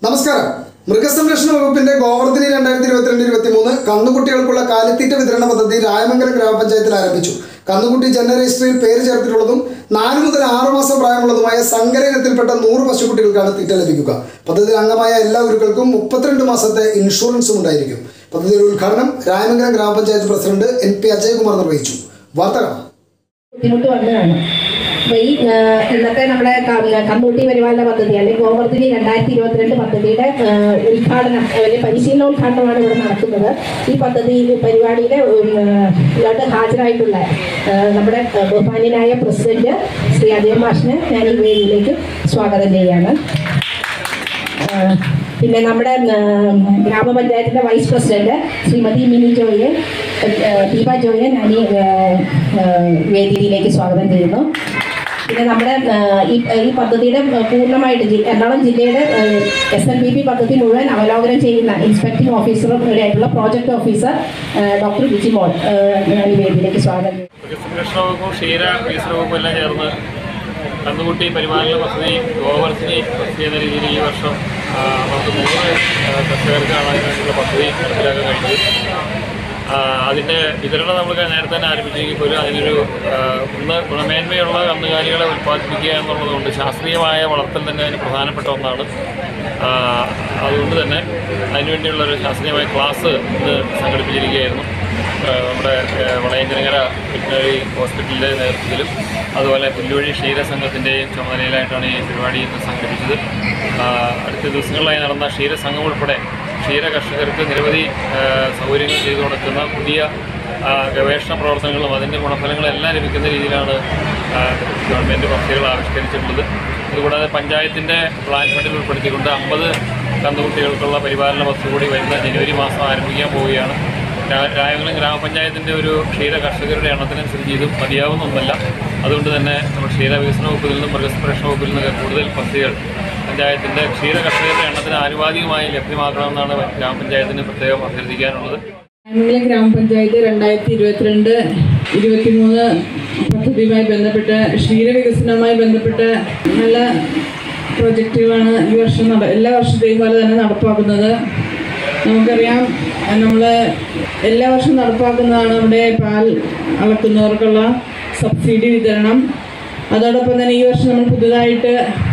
നമസ്കാരം മൃഗസംരക്ഷണ വകുപ്പിന്റെ ഗോവർദ്ധനി രണ്ടായിരത്തി ഇരുപത്തിരണ്ട് ഇരുപത്തി മൂന്ന് കന്നുകുട്ടികൾക്കുള്ള കാലിത്തീറ്റ വിതരണ പദ്ധതി രായമംഗലം ഗ്രാമപഞ്ചായത്തിൽ ആരംഭിച്ചു കന്നുകുട്ടി ജനന രജിസ്ട്രിയിൽ പേര് ചേർത്തിട്ടുള്ളതും നാല് മുതൽ ആറ് മാസം പ്രായമുള്ളതുമായ സങ്കര ഇനത്തിൽപ്പെട്ട നൂറ് പശുക്കുട്ടികൾക്കാണ് തീറ്റ ലഭിക്കുക പദ്ധതിയിൽ അംഗമായ എല്ലാ ഉരുക്കൾക്കും മുപ്പത്തിരണ്ട് മാസത്തെ ഇൻഷുറൻസും ഉണ്ടായിരിക്കും പദ്ധതിയുടെ ഉദ്ഘാടനം രായമംഗലം ഗ്രാമപഞ്ചായത്ത് പ്രസിഡന്റ് എൻ പി അജയകുമാർ നിർവഹിച്ചു വാർത്ത കാണാം ബുദ്ധിമുട്ട് വന്നതാണ് അപ്പോൾ ഈ ആ, ഇന്നത്തെ നമ്മുടെ ക- കന്നൂട്ടി പരിപാലന പദ്ധതി അല്ലെങ്കിൽ ഗോവർദ്ധനി രണ്ടായിരത്തി ഇരുപത്തിരണ്ട് പദ്ധതിയുടെ ആ, ഉദ്ഘാടനം അല്ലെങ്കിൽ പരിശീലനോദ്ഘാടനമാണ് ഇവിടെ നടക്കുന്നത് ഈ പദ്ധതി പരിപാടിയുടെ ഉം, ആ, ഇതിലോട്ട് ഹാജരായിട്ടുള്ള ആ, നമ്മുടെ ആ, ബഹുമാന്യനായ പ്രസിഡന്റ് ശ്രീ അജയ് മാഷിനെ ഞാൻ ഈ വേദിയിലേക്ക് സ്വാഗതം ചെയ്യുകയാണ് ആ, പിന്നെ നമ്മുടെ ആ, ഗ്രാമപഞ്ചായത്തിൻ്റെ വൈസ് പ്രസിഡന്റ് ശ്രീമതി മിനി ജോയെ ആ, ദീപ ജോയെ ഞാൻ ഈ ആ, ആ, വേദിയിലേക്ക് സ്വാഗതം ചെയ്യുന്നു പിന്നെ നമ്മുടെ ആ, ഈ ഈ പദ്ധതിയുടെ പൂർണ്ണമായിട്ട് ജി- എറണാകുളം ജില്ലയുടെ എസ് എൻ ബി പി പദ്ധതി മുഴുവൻ അവലോകനം ചെയ്യുന്ന ഇൻസ്പെക്ടിംഗ് ഓഫീസറും ആയിട്ടുള്ള പ്രോജക്ട് ഓഫീസർ ആ, ഡോക്ടർ ബിജി മോൾ ആ, ഞാൻ ഈ വേദിയിലേക്ക് സ്വാഗതം ചെയ്യുന്നു മൃഗസംരക്ഷണ വകുപ്പും ക്ഷീര വികസന വകുപ്പും എല്ലാം ചേർന്ന് കന്നുകുട്ടി പരിപാലന പദ്ധതി ഗോവർദ്ധനി പദ്ധതി എന്ന രീതിയിൽ ഈ വർഷം ആ, നമുക്ക് നൂറ് ആ, കർഷകർക്കാണ് അതിന് വേണ്ടിയുള്ള പദ്ധതി നടപ്പിലാക്കാൻ കഴിഞ്ഞത് ആ, അതിൻ്റെ വിതരണം നമ്മൾ നേരത്തെ തന്നെ ആരംഭിച്ചെങ്കിൽ പോലും അതിനൊരു ആ, ഒന്ന് ഗുണമേന്മയുള്ള കന്നുകാലികളെ ഉൽപ്പാദിപ്പിക്കുക എന്നുള്ളതുകൊണ്ട് ശാസ്ത്രീയമായ വളർത്തൽ തന്നെ അതിന് പ്രധാനപ്പെട്ട ഒന്നാണ് ആ, അതുകൊണ്ട് തന്നെ അതിനുവേണ്ടിയുള്ള ഒരു ശാസ്ത്രീയമായ ക്ലാസ് ഇന്ന് സംഘടിപ്പിച്ചിരിക്കുകയായിരുന്നു ആ, നമ്മുടെ ആ, വളയഞ്ചനകര വെറ്റിനറി ഹോസ്പിറ്റലിൻ്റെ നേതൃത്വത്തിലും അതുപോലെ പുല്ലുവഴി ക്ഷീരസംഘത്തിൻ്റെയും ചുമതലയിലായിട്ടാണ് ഈ പരിപാടി ഇന്ന് സംഘടിപ്പിച്ചത് ആ, അടുത്ത ദിവസങ്ങളിലായി നടന്ന ക്ഷീരസംഘം ഉൾപ്പെടെ ക്ഷീര കർഷകർക്ക് നിരവധി ആ, സൗകര്യങ്ങൾ ചെയ്തു കൊടുക്കുന്ന പുതിയ ആ, ഗവേഷണ പ്രവർത്തനങ്ങളും അതിൻ്റെ ഗുണഫലങ്ങളും എല്ലാം ലഭിക്കുന്ന രീതിയിലാണ് ആ, ഗവൺമെൻറ് പദ്ധതികൾ ആവിഷ്കരിച്ചിട്ടുള്ളത് അതുകൂടാതെ പഞ്ചായത്തിൻ്റെ പ്ലാൻ ഫണ്ടിൽ ഉൾപ്പെടുത്തിക്കൊണ്ട് അമ്പത് കന്നുകുട്ടികൾക്കുള്ള പരിപാലന പദ്ധതി കൂടി വരുന്ന ജനുവരി മാസം ആരംഭിക്കാൻ പോവുകയാണ് രാ- രായകുളം ഗ്രാമപഞ്ചായത്തിൻ്റെ ഒരു ക്ഷീര കർഷകരുടെ എണ്ണത്തിനനുസരിച്ച് ഇതും മതിയാവുന്ന ഒന്നല്ല അതുകൊണ്ട് തന്നെ നമ്മൾ ക്ഷീര വികസന വകുപ്പിൽ നിന്നും മൃഗസംരക്ഷണ വകുപ്പിൽ നിന്നൊക്കെ കൂടുതൽ പദ്ധതികൾ പഞ്ചായത്തിൻ്റെ ക്ഷീര കർഷകരുടെ എണ്ണത്തിന് ആനുപാതികമായി ലഭ്യമാക്കണമെന്നാണ് ഗ്രാമപഞ്ചായത്തിന് പ്രത്യേകം അഭ്യർത്ഥിക്കാനുള്ളത് ആനവിള ഗ്രാമപഞ്ചായത്ത് രണ്ടായിരത്തി ഇരുപത്തിരണ്ട് ഇരുപത്തിമൂന്ന് പദ്ധതിയുമായി ബന്ധപ്പെട്ട് ക്ഷീരവികസനവുമായി ബന്ധപ്പെട്ട് നല്ല പ്രൊജക്റ്റുകളാണ് ഈ വർഷം നട എല്ലാ വർഷത്തെയും പോലെ തന്നെ നടപ്പാക്കുന്നത് നമുക്കറിയാം നമ്മൾ എല്ലാ വർഷവും നടപ്പാക്കുന്നതാണ് നമ്മുടെ പാൽ അളക്കുന്നവർക്കുള്ള സബ്സിഡി വിതരണം അതോടൊപ്പം തന്നെ ഈ വർഷം നമ്മൾ പുതുതായിട്ട്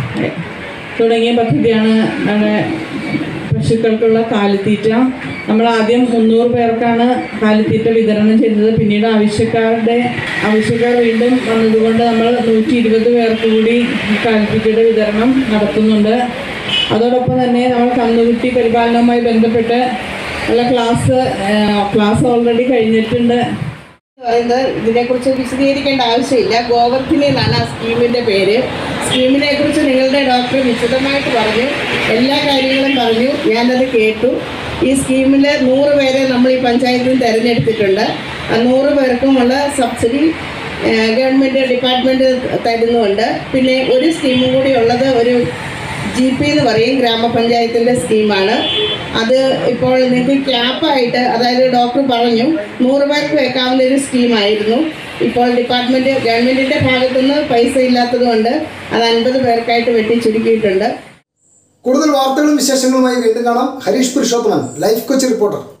തുടങ്ങിയ പദ്ധതിയാണ് നമ്മുടെ പശുക്കൾക്കുള്ള കാലിത്തീറ്റ നമ്മൾ ആദ്യം മുന്നൂറ് പേർക്കാണ് കാലിത്തീറ്റ വിതരണം ചെയ്തത് പിന്നീട് ആവശ്യക്കാരുടെ ആവശ്യക്കാർ വീണ്ടും വന്നതുകൊണ്ട് നമ്മൾ നൂറ്റി ഇരുപത് പേർക്ക് കൂടി ഈ കാലിത്തീറ്റയുടെ വിതരണം നടത്തുന്നുണ്ട് അതോടൊപ്പം തന്നെ നമ്മൾ കന്നുകുട്ടി പരിപാലനവുമായി ബന്ധപ്പെട്ട് ഉള്ള ക്ലാസ് ക്ലാസ് ഓൾറെഡി കഴിഞ്ഞിട്ടുണ്ട് പറയുന്നത് ഇതിനെക്കുറിച്ച് വിശദീകരിക്കേണ്ട ആവശ്യമില്ല ഗോവർദ്ധനി എന്നാണ് ആ സ്കീമിൻ്റെ പേര് സ്കീമിനെ കുറിച്ച് നിങ്ങളുടെ ഡോക്ടർ വിശദമായിട്ട് പറഞ്ഞു എല്ലാ കാര്യങ്ങളും പറഞ്ഞു ഞാനത് കേട്ടു ഈ സ്കീമിൽ നൂറ് പേരെ നമ്മൾ ഈ പഞ്ചായത്തിൽ നിന്ന് തിരഞ്ഞെടുത്തിട്ടുണ്ട് ആ നൂറ് പേർക്കുമുള്ള സബ്സിഡി ഗവൺമെൻറ് ഡിപ്പാർട്ട്മെൻറ്റ് തരുന്നുണ്ട് പിന്നെ ഒരു സ്കീമും കൂടി ഉള്ളത് ഒരു ജി പി എന്ന് പറയും ഗ്രാമപഞ്ചായത്തിൻ്റെ സ്കീമാണ് അത് ഇപ്പോൾ നിങ്ങൾക്ക് ക്യാപ്പായിട്ട് അതായത് ഡോക്ടർ പറഞ്ഞു നൂറ് പേർക്ക് വെക്കാവുന്ന ഒരു സ്കീമായിരുന്നു ഇപ്പോൾ ഡിപ്പാർട്ട്മെൻറ്റ് ഗവൺമെൻറ്റിൻ്റെ ഭാഗത്തുനിന്ന് പൈസ ഇല്ലാത്തതുകൊണ്ട് അത് അൻപത് പേർക്കായിട്ട് വെട്ടി ചുരുക്കിയിട്ടുണ്ട് കൂടുതൽ വാർത്തകളും വിശേഷങ്ങളുമായി വീണ്ടും കാണാം ഹരീഷ് പുരുഷോത്തമൻ ലൈഫ് കൊച്ചി റിപ്പോർട്ടർ